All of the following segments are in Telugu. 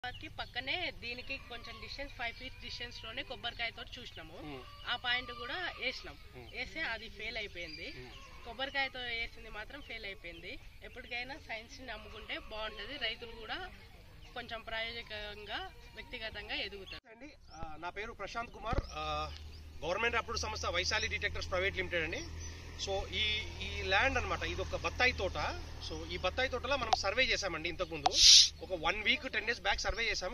కి పక్కనే దీనికి కొంచెం డిస్టెన్స్ ఫైవ్ ఫీట్ డిస్టెన్స్ లోనే కొబ్బరికాయతో చూసినాము ఉమ్, ఆ పాయింట్ కూడా వేసినాం ఉమ్. వేస్తే అది ఫెయిల్ అయిపోయింది ఉమ్. కొబ్బరికాయతో వేసింది మాత్రం ఫెయిల్ అయిపోయింది ఎప్పటికైనా సైన్స్ ని నమ్ముకుంటే బాగుంటది రైతులు కూడా కొంచెం ప్రాయోజకంగా వ్యక్తిగతంగా ఎదుగుతారు అండి ఆ, నా పేరు ప్రశాంత్ కుమార్ ఆ, గవర్నమెంట్ అప్రూవ్ సంస్థ వైశాలి డిటెక్టర్స్ ప్రైవేట్ లిమిటెడ్ అండి సో ఈ ఈ ల్యాండ్ అన్నమాట ఇది ఒక బత్తాయి తోట సో ఈ బత్తాయి తోటలో మనం సర్వే చేసామండి ఇంతకుముందు ఒక one week ten days back survey చేసాము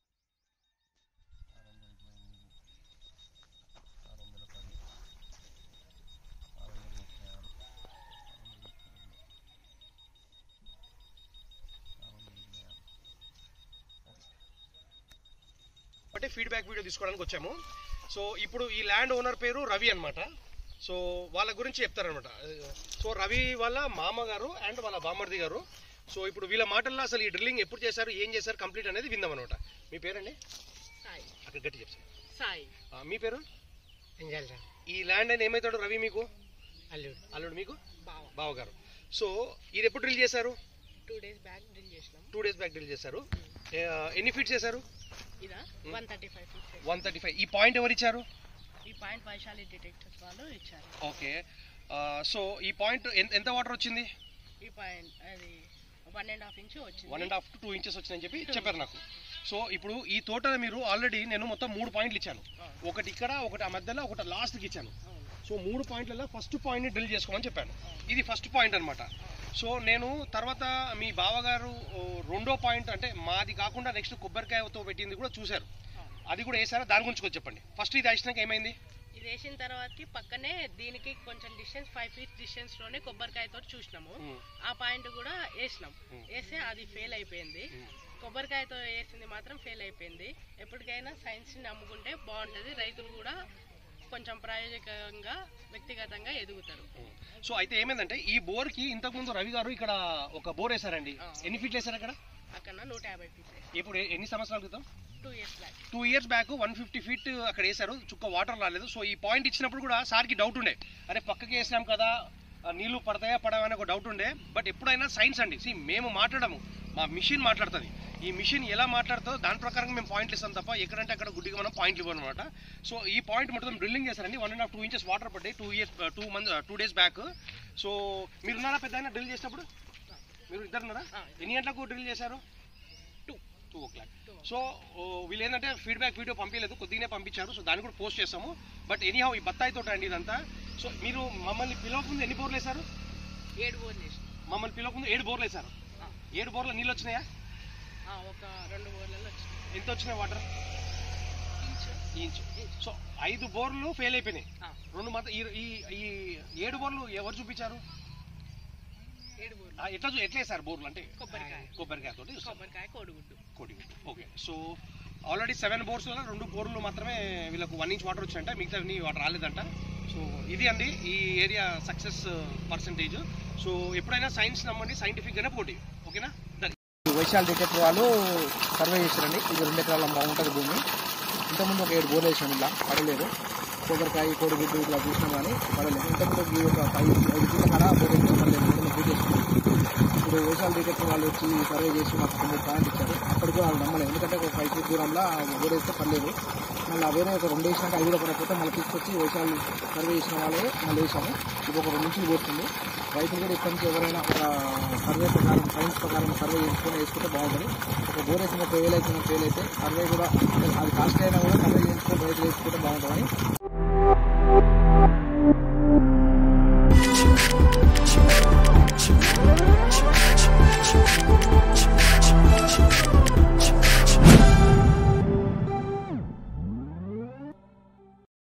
అంటే ఫీడ్బ్యాక్ వీడియో తీసుకోవడానికి వచ్చాము సో ఇప్పుడు ఈ ల్యాండ్ ఓనర్ పేరు రవి అన్నమాట సో వాళ్ళ గురించి చెప్తారనమాట సో రవి వాళ్ళ మామగారు అండ్ వాళ్ళ బామ్మర్ది గారు సో ఇప్పుడు వీళ్ళ మాటల్లో అసలు ఈ డ్రిల్లింగ్ ఎప్పుడు చేశారు ఏం చేశారు కంప్లీట్ అనేది విందాం అనమాట మీ పేరండి సాయి అక్కడ గట్టి చెప్తాను సాయి ఆ, మీ పేరు అంజల్రా ఈ ల్యాండ్ అని ఏమవుతాడు రవి మీకు అల్లుడు అల్లుడు మీకు బావ బావగారు సో ఇది ఎప్పుడు డ్రిల్ చేశారు టూ డేస్ బ్యాక్ డ్రిల్ చేసినాం టూ డేస్ బ్యాక్ డ్రిల్ చేశారు ఏ, ఎన్ని ఫీట్ చేశారు ఇదా one thirty five feet one thirty five ఈ పాయింట్ ఎవరు ఇచ్చారు ఈ పాయింట్ వైశాలి డిటెక్టర్స్ వాళ్ళు ఇచ్చారు ఓకే సో ఈ పాయింట్ ఎంత వాటర్ వచ్చింది ఈ పాయింట్ అది వన్ అండ్ హాఫ్ ఇంచ్ వచ్చింది one and half to two inches వచ్చిందని చెప్పి చెప్పారు నాకు సో ఇప్పుడు ఈ తోటలో మీరు ఆల్రెడీ నేను మొత్తం మూడు పాయింట్లు ఇచ్చాను ఒకటి ఇక్కడ ఒకటి ఆ మధ్యలో ఒకటి లాస్ట్కి ఇచ్చాను అవును సో మూడు పాయింట్లలో ఫస్ట్ పాయింట్ని డ్రిల్ చేసుకోమని చెప్పాను ఇది ఫస్ట్ పాయింట్ అనమాట సో నేను తర్వాత మీ బావగారు ఓ, రెండో పాయింట్ అంటే మాది కాకుండా నెక్స్ట్ కొబ్బరికాయతో పెట్టింది కూడా చూశారు అవును. అది కూడా వేసారా దాని గురించి కొంచెం చెప్పండి ఫస్ట్ ఇది వేసినాక ఏమైంది ఇది వేసిన తర్వాతకి పక్కనే దీనికి కొంచెం డిస్టెన్స్ ఫైవ్ ఫీట్ డిస్టెన్స్ లోనే కొబ్బరికాయతో చూసినాము ఉమ్, ఆ పాయింట్ కూడా వేసినాం ఉమ్. వేస్తే అది ఫెయిల్ అయిపోయింది ఉమ్. కొబ్బరికాయతో వేసింది మాత్రం ఫెయిల్ అయిపోయింది ఎప్పటికైనా సైన్స్ ని నమ్ముకుంటే బాగుంటది రైతులు కూడా కొంచెం ప్రాయోజకంగా వ్యక్తిగతంగా ఎదుగుతారు సో అయితే ఏమైందంటే ఈ బోర్కి ఇంతకుముందు రవి గారు ఇక్కడ ఒక బోర్ వేశారండి ఆ. ఎన్ని ఫీట్లు వేశారు అక్కడ అక్కడ నూట యాభై ఫీట్ ఇప్పుడు ఎ- ఎన్ని సంవత్సరాల క్రితం two years back two years back one fifty feet అక్కడ వేశారు చుక్క వాటర్ రాలేదు సో ఈ పాయింట్ ఇచ్చినప్పుడు కూడా సార్కి డౌట్ ఉండే అరే పక్కకి వేసినాం కదా ఆ నీళ్లు పడతాయా పడవా అని ఒక డౌట్ ఉండే బట్ ఎప్పుడైనా సైన్స్ అండి సి మేము మాట్లాడము మా మిషన్ మాట్లాడుతుంది ఈ మిషన్ ఎలా మాట్లాడుతుందో దాని ప్రకారం మేము పాయింట్లు ఇస్తాం తప్ప ఎక్కడంటే అక్కడ గుడ్డిగా మనం పాయింట్లు ఇవ్వం అనమాట సో ఈ పాయింట్ మొత్తం డ్రిల్లింగ్ చేశారండి one and half two inches water పడ్డాయి two years two month two days back so మీరు ఉన్నారా పెద్ద డ్రిల్ చేసినప్పుడు మీరు ఇద్దరు ఉన్నారా ఆ. ఎన్ని గంటలకు డ్రిల్ చేశారు two two o'clock Two. So ఓ, వీళ్ళు ఏంటంటే ఫీడ్బ్యాక్ వీడియో పంపించలేదు కొద్దిగానే పంపించారు సో దాన్ని కూడా పోస్ట్ చేస్తాము బట్ ఎనీహౌ ఈ బత్తాయి తోట అండి ఇదంతా సో మీరు మమ్మల్ని పిలవకముందు ఎన్ని బోర్లు వేశారు ఏడు బోర్లు వేసినాం మమ్మల్ని పిలవకముందు ఏడు బోర్లు వేశారు ఆ. ఏడు బోర్ల నీళ్ళు వచ్చినాయా ఆ, ఒక రెండు బోర్లలో వచ్చింది ఎంత వచ్చినాయి వాటర్ ఇంచు ఇంచ్ సో ఐదు బోర్లు ఫెయిల్ అయిపోయినాయి ఆ, రెండు మాత్రం ఈ ఈ- ఈ ఏడు బోర్లు ఎవరు చూపించారు ఏడు బోర్లు ఆ, ఎట్లా చూ- ఎట్లా వేశారు బోర్లు అంటే కొబ్బరికాయ కొబ్బరికాయ తోటి కొబ్బరికాయ కోడిగుడ్డు కోడిగుడ్డు okay so already seven bores రెండు బోర్లు మాత్రమే వీళ్ళకు వన్ ఇంచ్ వాటర్ వచ్చాయంట మిగతా వాటర్ రాలేదంట సో ఇది అండి ఈ ఏరియా సక్సెస్ పర్సంటేజ్ సో ఎప్పుడైనా సైన్స్ నమ్మండి సైంటిఫిక్ గానే పోటీ ఓకేనా Done. వైశాల్ డిటెక్టర్ వాళ్ళు సర్వే చేశారండి ఇది రెండు ఎకరాల బాగుంటుంది భూమి ఇంతకుముందు ఒక ఏడు బోర్లు వేసాం ఇలా పడలేదు కొబ్బరికాయ కోడిగుడ్డు ఇట్లా చూసినాం కానీ పడలేదు ఇంతకుముందు ఈ ఒక ఐదు ఐదు ఫీట్ల కాడ బోర్ వేస్తే పడలేదు ఇంతకుముందు పూజ చేసింది ఇప్పుడు వైశాల్ డిటెక్టర్ వాళ్ళు వచ్చి సర్వే చేసి మాకు తొమ్మిది పాయింట్ ఇచ్చారు అప్పటికి వాళ్ళు నమ్మలేదు ఎందుకంటే ఒక ఫైవ్ ఫీట్ దూరంలో బోర్ వేస్తే పడలేదు మళ్ళీ వేరే ఒక రెండు వేసినాక ఐదు కూడా పడకపోతే మళ్ళీ తీసుకొచ్చి వైశాల్ సర్వే చేసిన వాళ్ళే మళ్ళీ వేసాము ఇది ఒక రెండు నుంచి పోతుంది రైతులు కూడా ఇక్కడి నుంచి ఎవరైనా ఒక సర్వే ప్రకారం సైన్స్ ప్రకారం సర్వే చేసుకుని వేసుకుంటే బాగుంటుంది ఒక బోర్ వేసిన ఫెయిల్ అయితే ఫెయిల్ అయితే సర్వే కూడా అది కాస్ట్ అయినా కూడా సర్వే చేసుకుని రైతులు వేసుకుంటే బాగుంటుందని